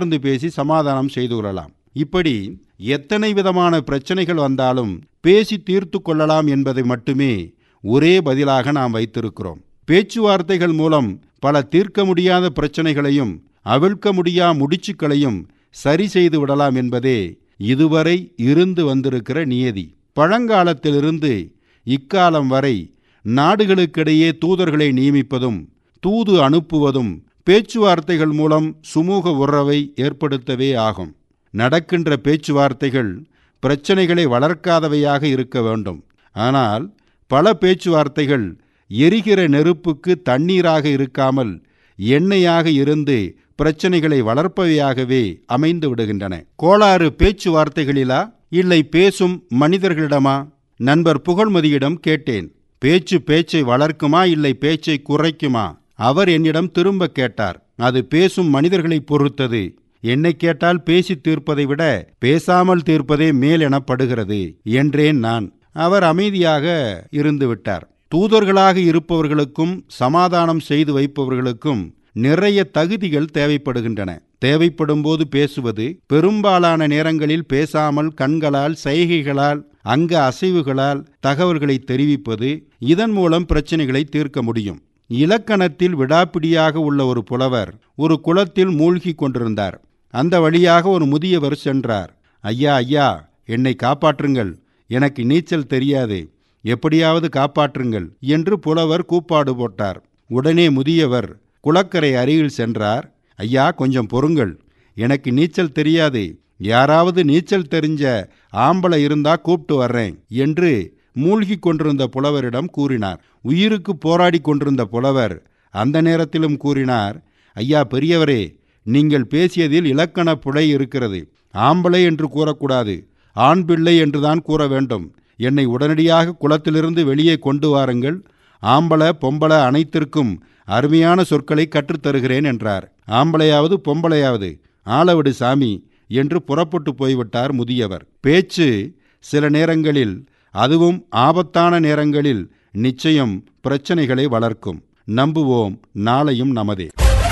உட்கார்ந்து பேசி சமாதானம் செய்து கொள்ளலாம் இப்படி எத்தனை விதமான பிரச்சனைகள் வந்தாலும் பேசி தீர்த்து கொள்ளலாம் என்பதை மட்டுமே ஒரே பதிலாக நாம் வைத்திருக்கிறோம் பேச்சுவார்த்தைகள் மூலம் பல தீர்க்க முடியாத பிரச்சனைகளையும் அவிழ்க்க முடியா முடிச்சுக்களையும் சரி செய்து விடலாம் என்பதே இதுவரை இருந்து வந்திருக்கிற நியதி பழங்காலத்திலிருந்து இக்காலம் வரை நாடுகளுக்கிடையே தூதர்களை நியமிப்பதும் தூது அனுப்புவதும் பேச்சுவார்த்தைகள் மூலம் சுமூக உறவை ஏற்படுத்தவே ஆகும் நடக்கின்ற பேச்சுவார்த்தைகள் பிரச்சனைகளை வளர்க்காதவையாக இருக்க வேண்டும் ஆனால் பல பேச்சுவார்த்தைகள் எரிகிற நெருப்புக்கு தண்ணீராக இருக்காமல் எண்ணெயாக இருந்து பிரச்சனைகளை வளர்ப்பவையாகவே அமைந்து விடுகின்றன கோளாறு பேச்சுவார்த்தைகளிலா இல்லை பேசும் மனிதர்களிடமா நண்பர் புகழ்மதியிடம் கேட்டேன் பேச்சு பேச்சை வளர்க்குமா இல்லை பேச்சை குறைக்குமா அவர் என்னிடம் திரும்ப கேட்டார் அது பேசும் மனிதர்களை பொறுத்தது என்னை கேட்டால் பேசி தீர்ப்பதை விட பேசாமல் தீர்ப்பதே மேல் எனப்படுகிறது என்றேன் நான் அவர் அமைதியாக இருந்து விட்டார் தூதர்களாக இருப்பவர்களுக்கும் சமாதானம் செய்து வைப்பவர்களுக்கும் நிறைய தகுதிகள் தேவைப்படுகின்றன தேவைப்படும் போது பேசுவது பெரும்பாலான நேரங்களில் பேசாமல் கண்களால் சைகைகளால் அங்க அசைவுகளால் தகவல்களை தெரிவிப்பது இதன் மூலம் பிரச்சனைகளை தீர்க்க முடியும் இலக்கணத்தில் விடாப்பிடியாக உள்ள ஒரு புலவர் ஒரு குளத்தில் மூழ்கி கொண்டிருந்தார் அந்த வழியாக ஒரு முதியவர் சென்றார் ஐயா ஐயா என்னை காப்பாற்றுங்கள் எனக்கு நீச்சல் தெரியாது எப்படியாவது காப்பாற்றுங்கள் என்று புலவர் கூப்பாடு போட்டார் உடனே முதியவர் குளக்கரை அருகில் சென்றார் ஐயா கொஞ்சம் பொறுங்கள் எனக்கு நீச்சல் தெரியாது யாராவது நீச்சல் தெரிஞ்ச ஆம்பளை இருந்தா கூப்பிட்டு வர்றேன் என்று மூழ்கி கொண்டிருந்த புலவரிடம் கூறினார் உயிருக்கு போராடி கொண்டிருந்த புலவர் அந்த நேரத்திலும் கூறினார் ஐயா பெரியவரே நீங்கள் பேசியதில் இலக்கண புழை இருக்கிறது ஆம்பளை என்று கூறக்கூடாது ஆண் பிள்ளை என்றுதான் கூற வேண்டும் என்னை உடனடியாக குளத்திலிருந்து வெளியே கொண்டு வாருங்கள் ஆம்பளை பொம்பளை அனைத்திற்கும் அருமையான சொற்களை கற்றுத்தருகிறேன் என்றார் ஆம்பளையாவது பொம்பளையாவது ஆளவிடு சாமி என்று புறப்பட்டு போய்விட்டார் முதியவர் பேச்சு சில நேரங்களில் அதுவும் ஆபத்தான நேரங்களில் நிச்சயம் பிரச்சனைகளை வளர்க்கும் நம்புவோம் நாளையும் நமதே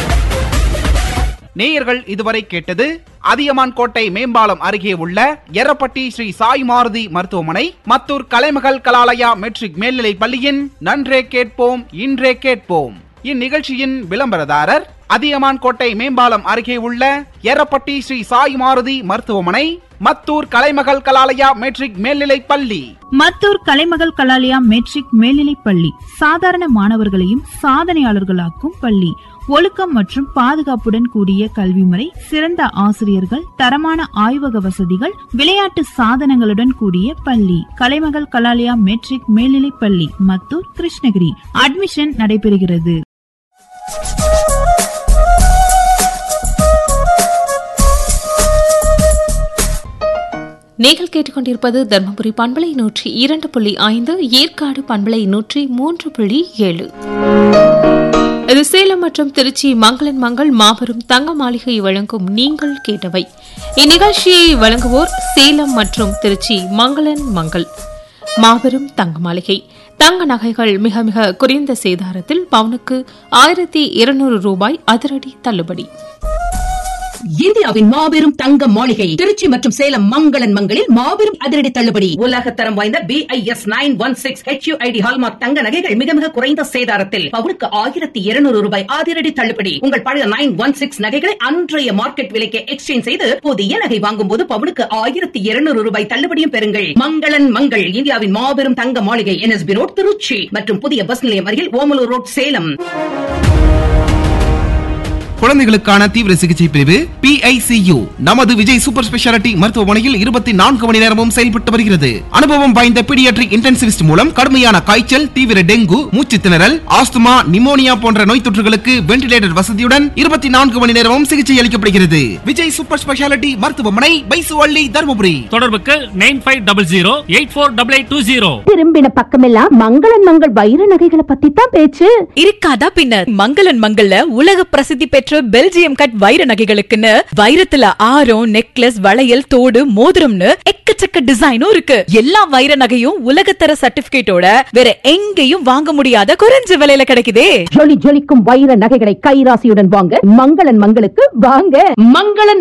நேயர்கள் இதுவரை கேட்டது அதியமான் கோட்டை மேம்பாலம் அருகே உள்ள எரப்பட்டி ஸ்ரீ சாய் மாருதி மருத்துவமனை மத்தூர் கலைமகள் கலாலயா மெட்ரிக் மேல்நிலைப் பள்ளியின் நன்றே கேட்போம் இன்றே கேட்போம் இந்நிகழ்ச்சியின் விளம்பரதாரர் அதியமான் கோட்டை மேம்பாலம் அருகே உள்ள எரப்பட்டி ஸ்ரீ சாய் மாருதி மருத்துவமனை மத்தூர் கலைமகள் கலாலயா மெட்ரிக் மேல்நிலைப் பள்ளி மத்தூர் கலைமகள் கலாலயா மெட்ரிக் மேல்நிலைப் பள்ளி சாதாரண மாணவர்களையும் சாதனையாளர்களாக்கும் பள்ளி ஒழுக்கம் மற்றும் பாதுகாப்புடன் கூடிய கல்வி முறை சிறந்த ஆசிரியர்கள் தரமான ஆய்வக வசதிகள் விளையாட்டு சாதனங்களுடன் கூடிய பள்ளி கலைமகள் கலாலயா மெட்ரிக் மேல்நிலைப் பள்ளி மத்தூர் கிருஷ்ணகிரி அட்மிஷன் நடைபெறுகிறது நீங்கள் கேட்டுக்கொண்டிருப்பது தர்மபுரி பண்பலை நூற்றி இரண்டு புள்ளி ஐந்து ஏற்காடு பண்பலை நூற்றி மூன்று புள்ளி ஏழு இது சேலம் மற்றும் திருச்சி மங்களன் மங்கள் மாபெரும் தங்க மாளிகை வழங்கும் நீங்கள் கேட்டவை இந்நிகழ்ச்சியை வழங்குவோர் சேலம் மற்றும் திருச்சி மங்களன் மங்கள் மாபெரும் தங்க மாளிகை தங்க நகைகள் மிக மிக குறைந்த சேதாரத்தில் பவுனுக்கு ஆயிரத்தி இருநூறு ரூபாய் அதிரடி தள்ளுபடி இந்தியாவின் மாபெரும் தங்க மாளிகை திருச்சி மற்றும் சேலம் மங்களன் மங்களில் மாபெரும் அதிரடி தள்ளுபடி உலக தரம் வாய்ந்த B I S nine one six H hallmark தங்க நகைகள் மிக மிக குறைந்த சேதாரத்தில் பவுனுக்கு ஆயிரத்தி இருநூறு ரூபாய் அதிரடி தள்ளுபடி உங்கள் பழைய நைன் ஒன் சிக்ஸ் நகைகளை அன்றைய மார்க்கெட் விலைக்கு எக்ஸ்சேஞ்ச் செய்து புதிய நகை வாங்கும் போது பவுனுக்கு ஆயிரத்தி இருநூறு ரூபாய் தள்ளுபடியும் பெறுங்கள் மங்களன் மங்கள் இந்தியாவின் மாபெரும் தங்க மாளிகை என்எஸ்பி ரோட் திருச்சி மற்றும் புதிய பஸ் நிலையம் அருகில் ஓமலூர் ரோட் சேலம் குழந்தைகளுக்கான தீவிர சிகிச்சை பிரிவு PICU நமது விஜய் சூப்பர் ஸ்பெஷாலிட்டி மருத்துவமனையில் இருபத்தி நான்கு மணி நேரமும் செயல்பட்டு வருகிறது அனுபவம் வாய்ந்த பீடியாட்ரிக் இன்டென்சிவிஸ்ட் மூலம் கடுமையான காய்ச்சல் தீவிர டெங்கு மூச்சு திணறல் ஆஸ்துமா நிமோனியா போன்ற நோய் தொற்றுகளுக்கு வென்டிலேட்டர் வசதியுடன் இருபத்தி நான்கு மணி நேரமும் சிகிச்சை அளிக்கப்படுகிறது விஜய் சூப்பர் ஸ்பெஷாலிட்டி மருத்துவமனை பைசுவள்ளி தருமபுரி தொடர்புக்கு nine five double zero eight four double eight two zero திரும்பின பக்கமெல்லாம் மங்களன் மங்கள் வைர நகைகளை பத்தி தான் பேச்சு இருக்காதா பின்னர் மங்களன் மங்கள்ல உலக பிரசித்தி பெற்ற பெல்ஜியம் கட் வைர நகைகளுக்குன்னு வைரத்துல ஆரம் நெக்லஸ் வளையல் தோடு மோதிரம்னு எக்கச்சக்க டிசைனும் இருக்கு எல்லா வைர நகையும் உலகத்தர சர்டிபிகேட்டோட வேற எங்கேயும் வாங்க முடியாத குறைஞ்ச விலையில கிடைக்குதே ஜொலி ஜொலிக்கும் வைர நகைகளை கைராசியுடன் வாங்க மங்களன் மங்களுக்கு வாங்க மங்களன்